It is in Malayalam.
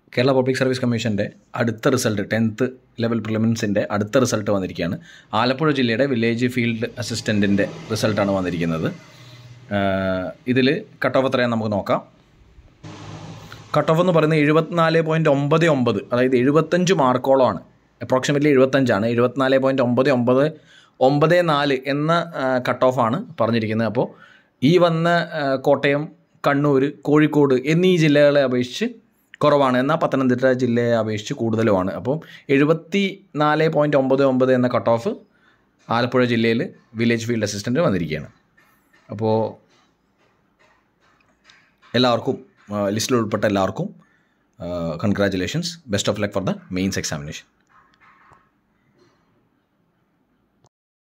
കേരള പബ്ലിക് സർവീസ് കമ്മീഷൻ്റെ അടുത്ത റിസൾട്ട് ടെൻത്ത് ലെവൽ പ്രിലിമിൻസിൻ്റെ അടുത്ത റിസൾട്ട് വന്നിരിക്കുകയാണ് ആലപ്പുഴ ജില്ലയുടെ വില്ലേജ് ഫീൽഡ് അസിസ്റ്റൻറ്റിൻ്റെ റിസൾട്ടാണ് വന്നിരിക്കുന്നത് ഇതിൽ കട്ട് ഓഫ് എത്രയാണ് നമുക്ക് നോക്കാം കട്ട് ഓഫ് എന്ന് പറയുന്നത് എഴുപത്തിനാല് പോയിൻറ്റ് ഒമ്പത് ഒമ്പത് അതായത് എഴുപത്തഞ്ച് മാർക്കോളമാണ് അപ്രോക്സിമേറ്റ്ലി എഴുപത്തഞ്ചാണ് എഴുപത്തിനാല് പോയിൻറ്റ് ഒമ്പത് ഒമ്പത് ഒമ്പത് നാല് എന്ന കട്ട് ഓഫാണ് പറഞ്ഞിരിക്കുന്നത് അപ്പോൾ ഈ വന്ന ആ, കോട്ടയം കണ്ണൂർ കോഴിക്കോട് എന്നീ ജില്ലകളെ അപേക്ഷിച്ച് കുറവാണ് എന്നാൽ പത്തനംതിട്ട ജില്ലയെ അപേക്ഷിച്ച് കൂടുതലുമാണ് അപ്പം എഴുപത്തി നാല് പോയിൻറ്റ് ഒമ്പത് ഒമ്പത് എന്ന കട്ട് ഓഫ് ആലപ്പുഴ ജില്ലയിൽ വില്ലേജ് ഫീൽഡ് അസിസ്റ്റൻറ്റ് വന്നിരിക്കുകയാണ് അപ്പോൾ എല്ലാവർക്കും ലിസ്റ്റിൽ ഉൾപ്പെട്ട എല്ലാവർക്കും congratulations best of luck for the mains examination